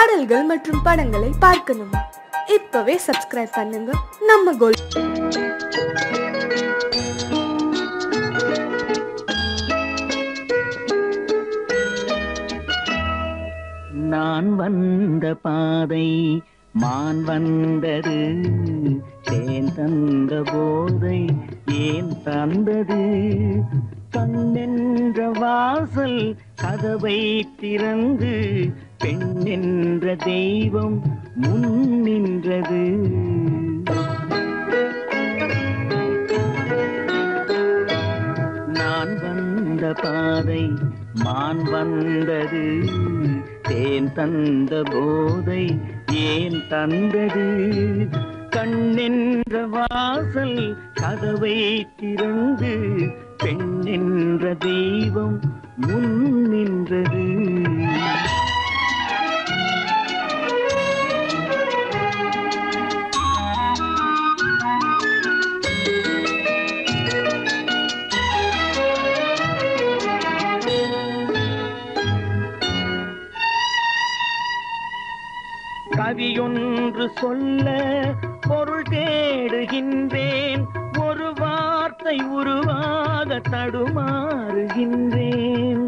பாடல்கள் மற்றும் படங்களை பார்க்கணுமா இப்பவே சப்ஸ்கிரைப் பண்ணுங்க நம்ம கோல் நான் வந்த பாதை மான் வந்தது தேன் தந்த போதை ஏன் தந்தது கண்ணென்ற வாசல் கதவை திறந்து பெண் என்ற தெய்வம் முன் நின்றது நான் வந்த பாதை மான் வந்தது தேன் தந்த போதை ஏன் தந்தது கண்ணென்ற வாசல் கதவை திறந்து பெண் என்ற தெய்வம் முன் நின்றது கவியொன்று சொல்ல பொருள் தேடுகின்றேன் ஒரு வார்த்தை உருவாக தடுமாறுகின்றேன்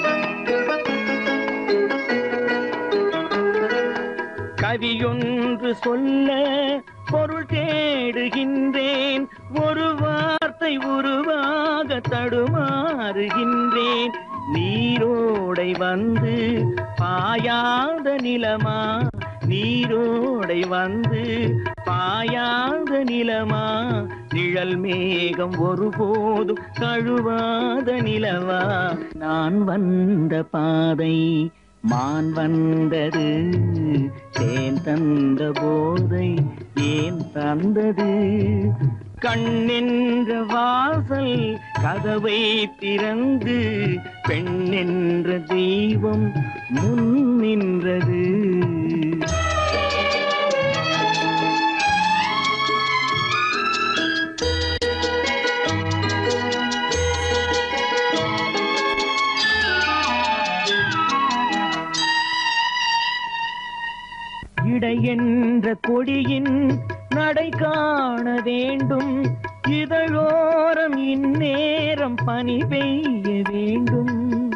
கவியொன்று சொல்ல பொருள் தேடுகின்றேன் ஒரு வார்த்தை உருவாக தடுமாறுகின்றேன் நீரோடை வந்து பாயாத நிலமா நீரோடை வந்து பாயாத நிலமா நிழல் மேகம் ஒருபோதும் கழுவாத நிலவா நான் வந்த பாதை மான் வந்தது தேன் தந்த போதை ஏன் தந்தது கண்ணென்ற வாசல் கதவை திறந்து பெண் என்ற தெய்வம் முன் நின்றது இடை என்ற கொடியின் நடை காண வேண்டும் இதழோரம் இந்நேரம் பனி பெய்ய வேண்டும்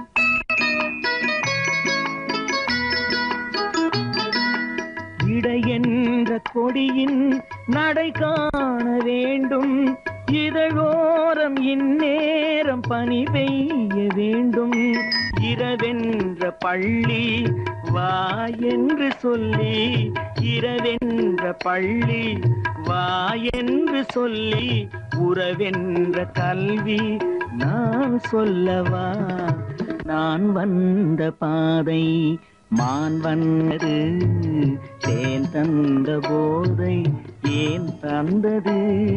இடை என்ற கொடியின் நடை காண வேண்டும் இதழோரம் இந்நேரம் பனி பெய்ய வேண்டும் இரவென்ற பள்ளி வா என்று சொல்லி இரவென்ற பள்ளி வா என்று சொல்லி உறவென்ற கல்வி நான் சொல்லவா நான் வந்த பாதை மான் வந்தது தேன் தந்த போதை ஏன் தந்தது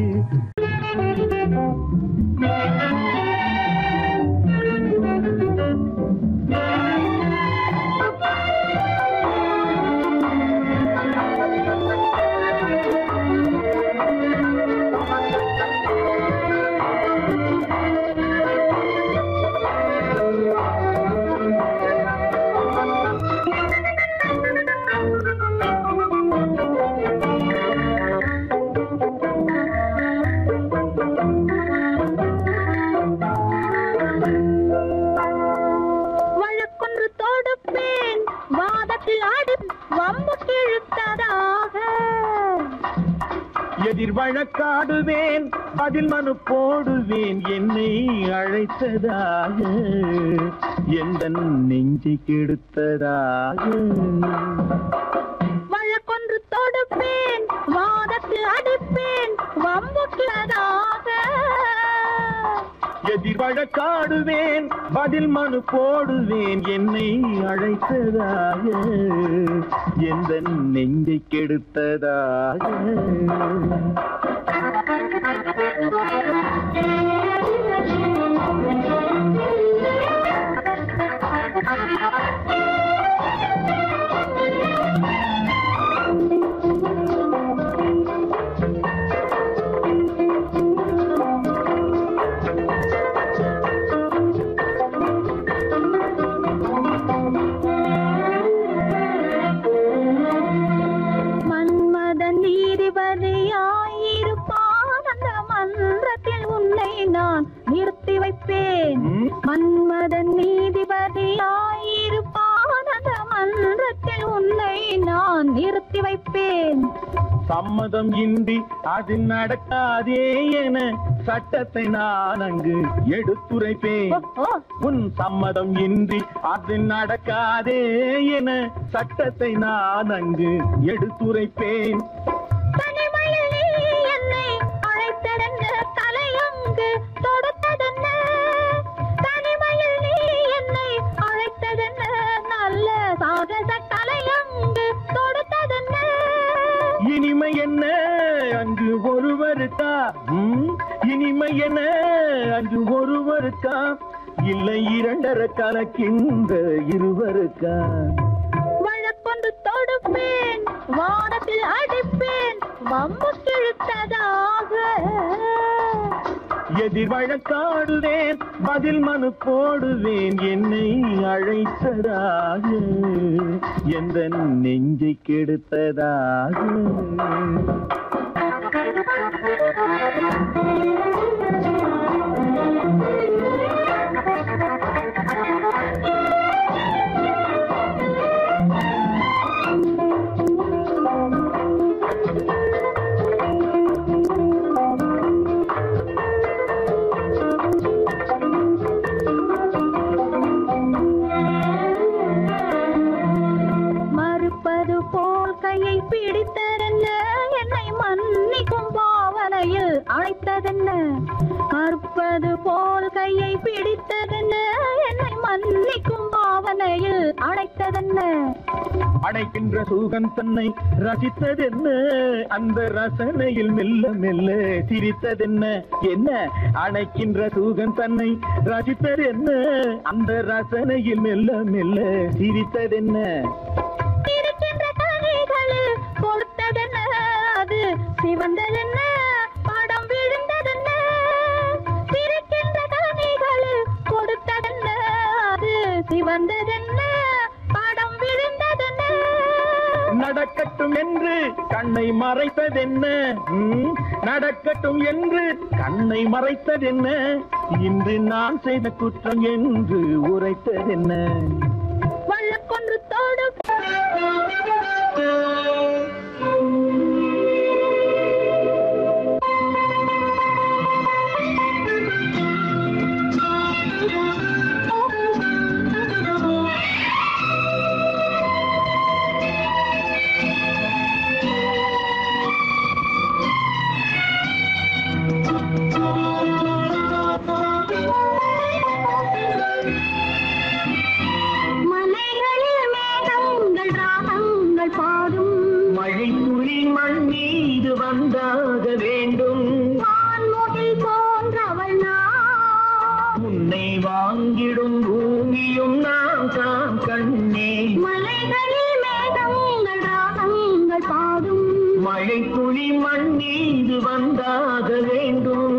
வழக்கொன்று தொடுப்பேன் வாதத்தில் ஆடி வம்பு கிழுத்ததாக எதிர் வழக்காடுவேன் அதில் மனு போடுவேன் என்னை அழைத்ததாக எந்த நெஞ்சை கெடுத்ததாக வழக்கொன்று தொடுப்பேன் வாதத்தில் அடிப்பேன் வம்பு கிழதாக எதிர் வழக்காடுவேன் பதில் மனு போடுவேன் என்னை அழைத்ததாக எந்த நெஞ்சை கெடுத்ததாக தொடுப்பேன் சம்மதம் இன்றி அது நடக்காதே என சட்டத்தை நான் அங்கு எடுத்துரைப்பேன் ஓ, ஓ, உன் சம்மதம் இன்றி அது நடக்காதே என சட்டத்தை நான் அங்கு எடுத்துரைப்பேன் தனிமையில் நீ என்னை அழைத்ததென்ன தலையங்கு தொடுத்ததென்ன தனிமையில் நீ என்னை அழைத்ததென்ன நல்ல சாகச தலையங்கு தொடுத்ததென்ன இனிமை என்ன அங்கு ஒருவருக்கா ம்? இனிமை என்ன அங்கு ஒருவருக்கா இல்லை இரண்டரை கலக்கின்ற இருவருக்கா வழக்கொண்டு தொடுப்பேன் வானத்தில் அடிப்பேன் வம்பு கிழுத்ததாக எதிர் வழக்காடுவேன் பதில் மனு போடுவேன் என்னை அழைத்ததாக எந்த நெஞ்சை கெடுத்ததாக மறுப்பது போல் கையை பிடித்ததென்ன என்னை மன்னிக்கும் பாவனையில் அழைத்ததென்ன மறுப்பது போல் கையை பிடித்ததென்ன என்னை மன்னிக்கும் பாவனையில் அழைத்ததென்ன அடைக்கின்ற சுகம் தன்னை ரசித்ததென்ன அந்த ரசனையில் மெல்ல மெல்ல சிரித்ததென்ன என்ன அடைக்கின்ற சுகம் தன்னை ரசித்ததென்ன அந்த ரசனையில் மெல்ல மெல்ல சிரித்ததென்ன இருக்கின்ற கனிகளில் கொடுத்ததென்ன அது சிவந்ததென்ன படம் விழுந்ததென்ன இருக்கின்ற கனிகளில் கொடுத்ததென்ன அது சிவந்ததென்ன படம் விழுந்ததென்ன நடக்கட்டும் என்று கண்ணை மறைத்ததென்ன ம், நடக்கட்டும் என்று கண்ணை மறைத்ததென்ன இன்று நான் செய்த குற்றம் என்று உரைத்ததென்ன வழக்கொன்று தோடு மலைகளில் மேகங்கள் ராகங்கள் பாடும் மழை துளி மண் மீது வந்தாக வேண்டும் வான்முகில் போன்றவள் நான் உன்னை வாங்கிடும் பூமியும் நான் தான் கண்ணே மலைகளில் மேகங்கள் ராகங்கள் பாடும் மழை துளி மண் மீது வந்தாக வேண்டும்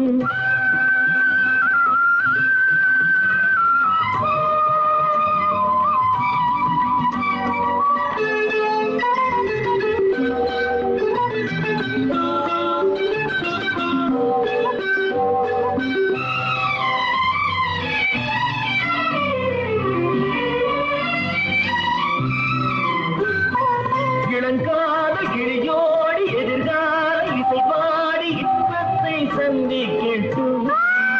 இளங்கால கிளியோடி எதிர்கால இசை பாடி இன்பத்தை சந்திக்கட்டும்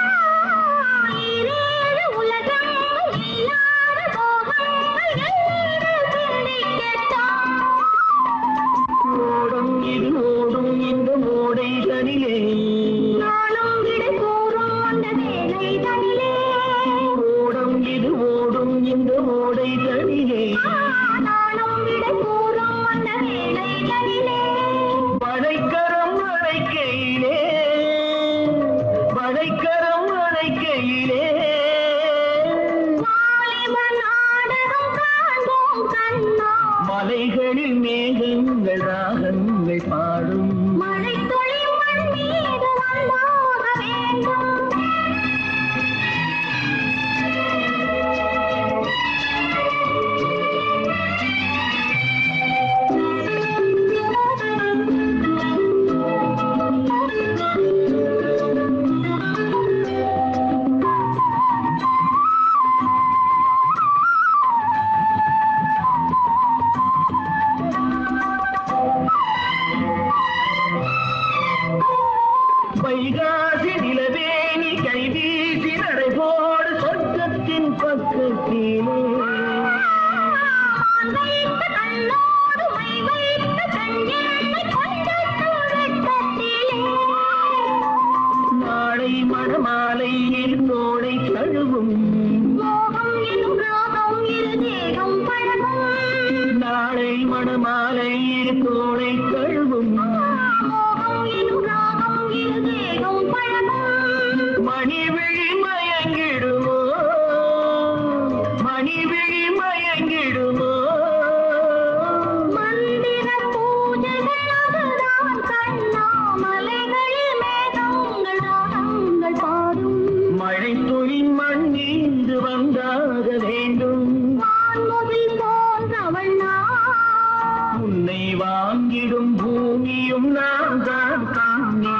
ஈரேழு உலகம் இல்லாத போகங்கள் என்னிடம் சிந்திக்கட்டும். ஓடும் இது ஓடும் இந்த ஓடை தனிலே நாளும் விடை கூறும் அந்த வேலை தனிலே ஓடும் இது ஓடும் இந்த ஓடை தனிலே நாளும் விடை கூறும் அந்த வேலை தனிலே வளைக்கரம் அழைக்கையிலே வளைக்கரம் அழைக்கையிலே வாலிப நாடகம் காண்போம் கண்ணா மலைகளில் மேகங்கள் ராகங்கள் பாடும் மழை துளி மண் மீது வந்தாக வேண்டும் மணமாலை இரு தோளை கழுவும் மோகம் எனும் ராகம் இரு தேகம் பழகும் மணிவிழி மயங்கிடுமோ மணிவிழி மயங்கிடுமோ மந்திர பூஜைகள் அதுதான் கண்ணா மலைகளில் மேகங்கள் ராகங்கள் பாடும் மழை துளி மண்ணீந்து வந்தாக வேண்டும் வான்முகில் போன்றவள் நான் உன்னை வாங்கிடும் பூமியும் நான் தான் காணே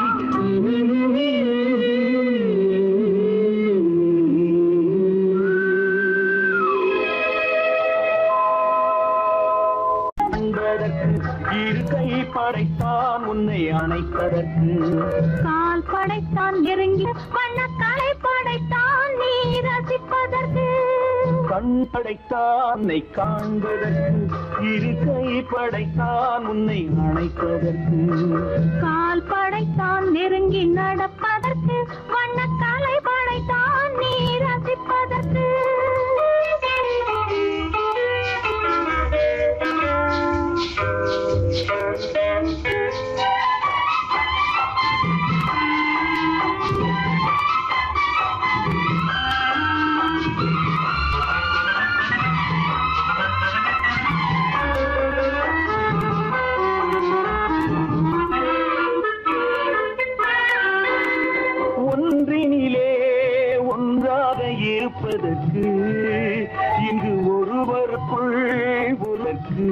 அன்பதற்கு இரு கை படைத்தான் உன்னை அணைப்பதற்கு கால் படைத்தான் நெருங்கி வண்ணக்காலை படைத்தான் நீ ரசிப்பதற்கு கண் படைத்தான் உன்னை காண்பதற்கு இரு கை படைத்தான் உன்னை அணைப்பதற்கு கால் படைத்தான் நெருங்கி நடப்பதற்கு வண்ணக்காலை படைத்தான் நீ ரசிப்பதற்கு ஒன்றினிலே ஒன்றாக இருப்பதற்கு இங்கு ஒருவருக்குள் ஒருவருக்கு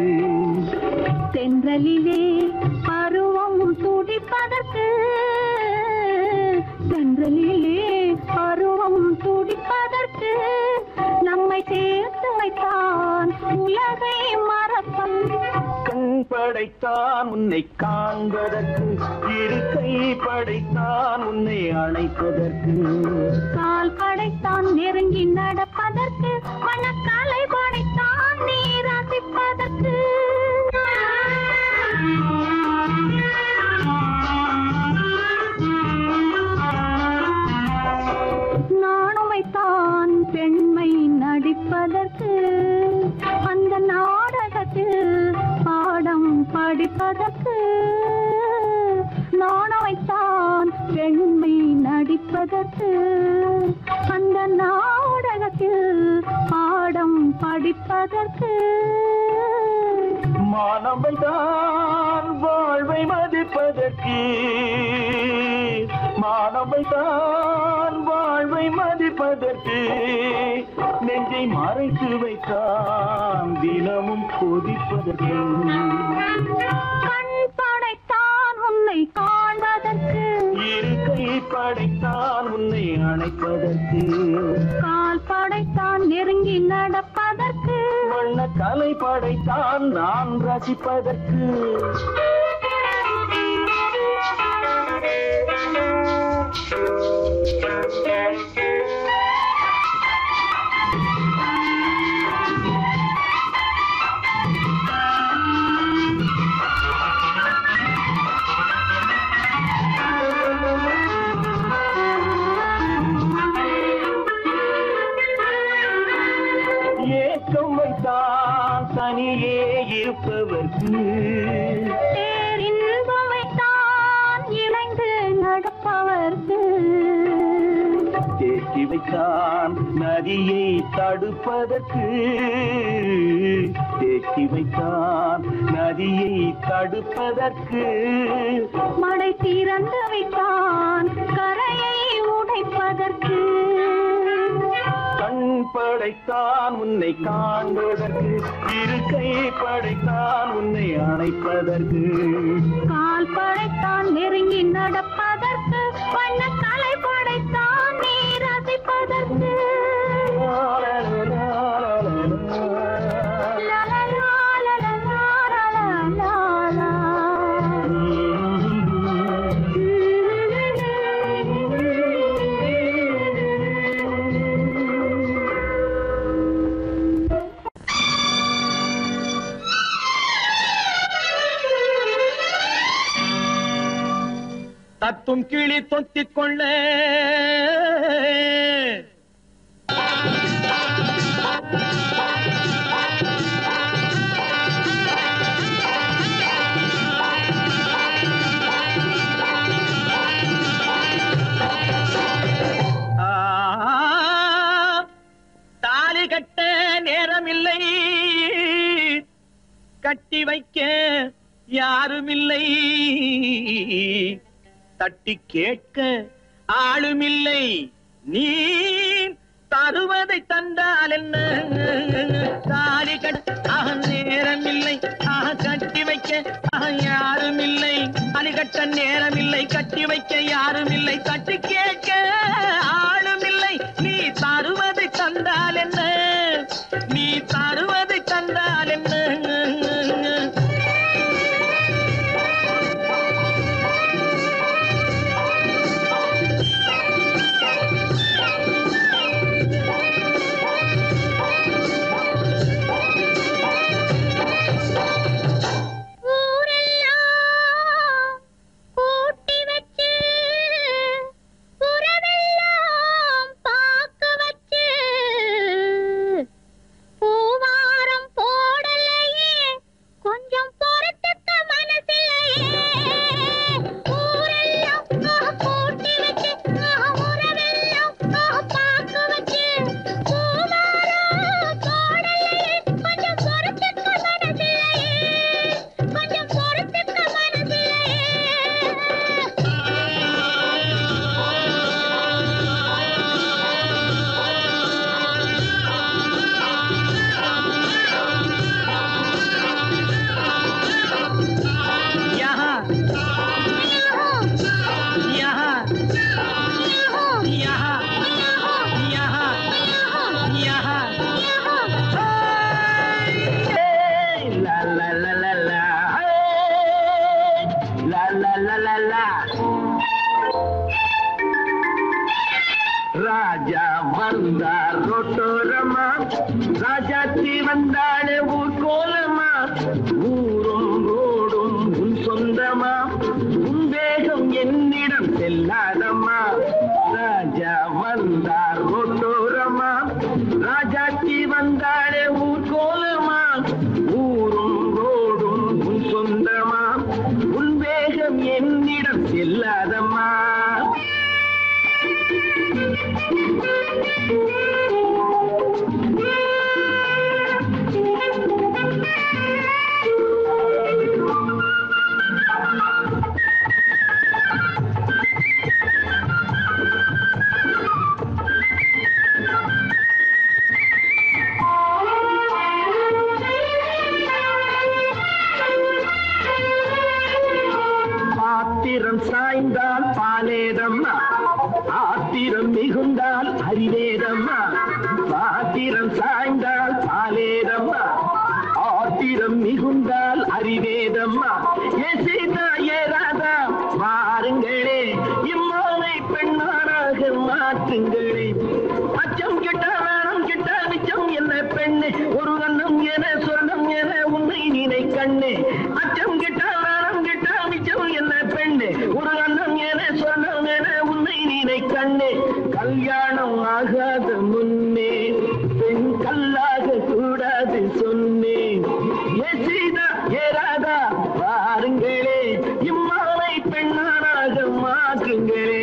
தென்றலிலே பருவம் துடிப்பதற்கு தென்றலிலே பருவம் துடிப்பதற்கு நம்மை சேர்த்து வைத்தான் உலகை மறப்பன் கண் படைத்தான் உன்னை காண்பதற்கு இரு கை படைத்தான் உன்னை அணைப்பதற்கு கால் படைத்தான் நெருங்கி நடப்பதற்கு மனக்காலை படைத்தான் நீ ரசிப்பதற்கு நானும் வைத்தான் பெண்மை நடிப்பதற்கு அந்த நாடகத்தில் பாடம் படிப்பதற்கு நானும் வைத்தான் பெண்மை நடிப்பதற்கு அந்த நாடகத்தில் பாடம் படிப்பதற்கு மானவை தான் வாழ்வை மதிப்பதற்கு மானவை தான் வாழ்வை மதிப்பதற்கு நெஞ்சை மறைத்து வைத்தான் தினமும் கொதிப்பதற்கு கண் படைத்தான் உன்னை காண்பதற்கு இரு கை படைத்தான் உன்னை அணைப்பதற்கு கால் படைத்தான் நெருங்கி நடப்பதற்கு வண்ண கலை படைத்தான் நான் ரசிப்பதற்கு ஏக்கம் வைத்தான் தனியே இருப்பவர்க்கு பேரின்பம் வைத்தான் இணைந்து நடப்பவர்க்கு தேக்கி வைத்தான் நதியை தடுப்பதற்கு தேக்கி வைத்தான் நதியை தடுப்பதற்கு மடை திறந்து வைத்தான் கரையை உடைப்பதற்கு கண் படைத்தான் உன்னை காண்பதற்கு இரு கை படைத்தான் உன்னை அணைப்பதற்கு கால் படைத்தான் நெருங்கி நடப்பதற்கு வண்ண கலை படைத்தான் நீ ரசிப்பதற்கு லலலா, லலலா, லலலா. தத்தும் கிளி தொத்திக் கொள்ள வைக்க யாருமில்லை தட்டி கேட்க ஆளுமில்லை நீ தருவதை தந்தால் என்ன தாலி கட்ட ஆக நேரமில்லை ஆக கட்டி வைக்க ஆக யாருமில்லை தாலி கட்ட நேரமில்லை கட்டி வைக்க யாருமில்லை தட்டி கேட்க ஆளுமில்லை நீ தருவதை தந்தால் என்ன நீ தருவதை தந்தால் என்ன ஊரெல்லாம் கூட்டி வச்சு உறவெல்லாம் பார்க்க வச்சு பூவாரம் போடலையே கொஞ்சம் பொறுத்துக்க மனசில்லையே ஊரெல்லாம் ஆஹ், கூட்டி வச்சு ஆஹ், உறவெல்லாம் ஆஹ், பார்க்க வச்சு பூவாரம் போடலையே கொஞ்சம் பொறுத்துக்க மனசில்லையே கொஞ்சம் பொறுத்துக்க மனசில்லையே यहाँ यहाँ यहाँ यहाँ यहाँ La la la la la. La la la la la. ராஜா வந்தார் ரோட்டோரமா ராஜாத்தி வந்தாளே ஊர் கோலமா ஊரும் ரோடும் உன் சொந்தமா உன் வேகம் என்னிடம் செல்லாதம்மா ராஜா வந்தார் ரோட்டோரமா ராஜாத்தி வந்தாளே ஊர் கோலமா ஊரும் ரோடும் உன் சொந்தமா உன் வேகம் என்னிடம் செல்லாதம்மா பாத்திரம் சாய்ந்தால் பாலேதம்மா ஆத்திரம் மிகுந்தால் அறிவேதம்மா பாத்திரம் சாய்ந்தால் பாலேதம்மா ஆத்திரம் மிகுந்தால் அறிவேதம்மா ஏ சீதா ஏ ராதா பாருங்களே இம்மானை பெண்ணானாக மாற்றுங்களே அச்சம் கிட்ட வேணும் கிட்ட மிச்சம் என்ன பெண்ணே ஒரு கண்ணம் என சொர்ணம் என உன்னை நினை கண்ணே அச்சம் கிட்ட வேணும் கிட்ட மிச்சம் என்ன பெண்ணே ஒரு கண்ணம் என சொர்ணம் என உன்னை நினை கண்ணே கல்யாணம் ஆகாத முன்னே பெண் கல்லாக கூடாது சொன்னேன் ஏ சீதா ஏ ராதா பாருங்களே இம்மாவை பெண்ணானாக மாற்றுங்களே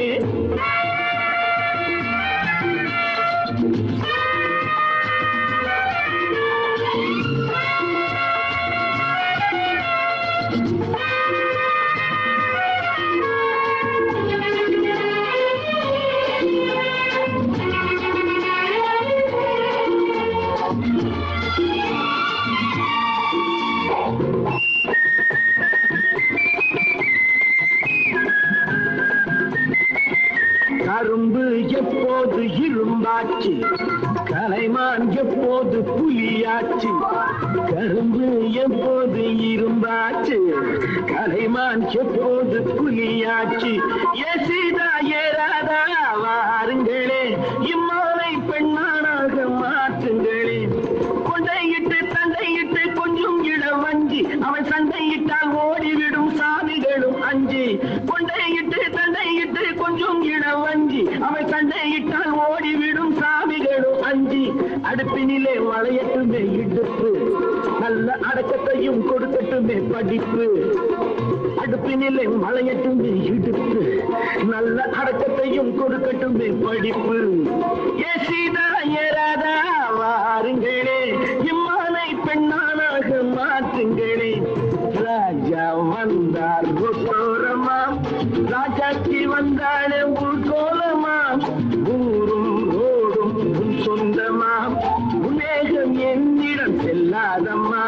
கரும்பு எப்போது இரும்பாச்சு கலைமான் எப்போது புலியாச்சு கரும்பு எப்போது இரும்பாச்சு கலைமான் எப்போது புலியாச்சு ஏ சீதா ஏ ராதா வாருங்களே இம்மாலை பெண்ணானாக மாற்றுங்களே கொண்டையிட்டு தண்டையிட்டு கொஞ்சம் இளவஞ்சி அவன் சண்டையிட்டால் ஓடிவிடும் சாமிகளும் அஞ்சி கொண்டையிட்டு தண்டையிட்டு கொஞ்சம் இளவஞ்சி அவன் சண்டையிட்டால் ஓடிவிடும் சாமிகளும் அஞ்சி அடுப்பினிலே வளையட்டுமே இடுப்பு நல்ல அடக்கத்தையும் கொடுக்கட்டுமே படிப்பு அடுப்பினிலே மலையட்டுமே இடுப்பு நல்ல அடக்கத்தையும் கொடுக்கட்டுமே படிப்பு ஏ சீதா ஏ ராதா வாருங்களே இம்மானை பெண்ணானாக மாற்று கேளுங்களே ராஜா வந்தார் ரோட்டோரமா ராஜாச்சி வந்தாளே ஊர்கோலமா ஊரும் ரோடும் உன் சொந்தமா உலகம் என்னிடம் செல்லாதம்மா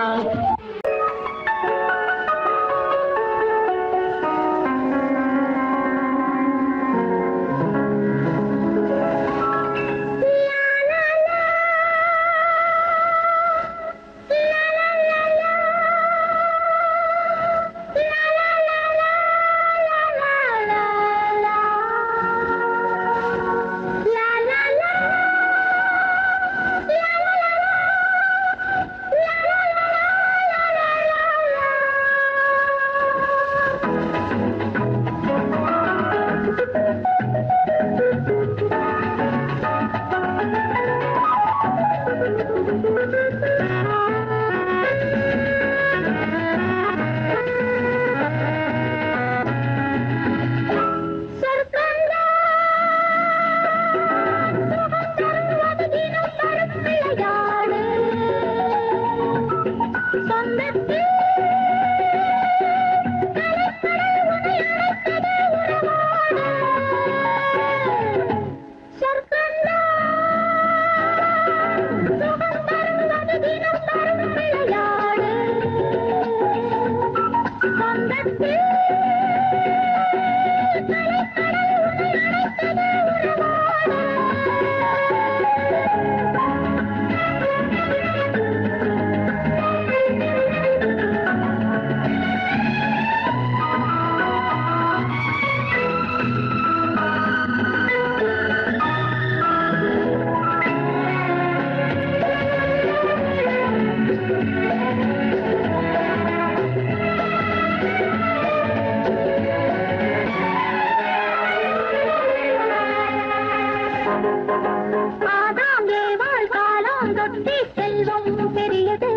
ஆதாம் ஏவாள் காலம் தொட்டி செல்வம் பெரியது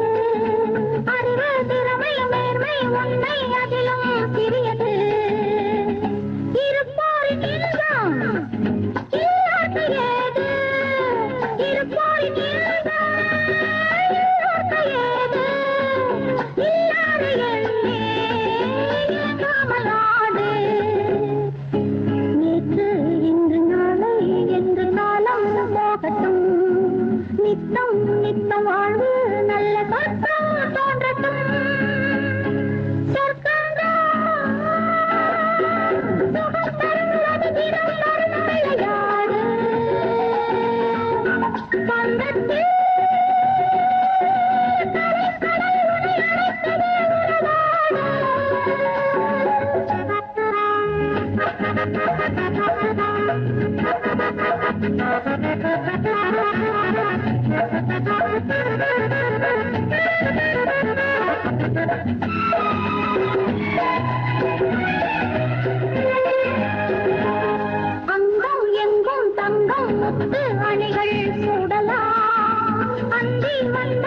அறிவு திறமை மேன்மை உண்மை அதிலும் சிறியது இருப்போரின் இன்பம் இல்லாத ஏது இருப்போரின் இன்பம் இல்லாத ஏது இல்லாத எண்ணே இயங்காமல் ஆடு நேற்று இன்று நாளை என்று நாளம் போகட்டும் நித்தம் நித்தம் வாழ்வு நல்ல சொர்க்கம் தோன்றட்டும் சொர்க்கம்தான் சுகம் தருவது தினம் தரும் விளையாடு பந்தத்தில் அங்கம் எங்கும் தங்கம் முத்து அணிகள் சூடலாம் அந்தி மன்னி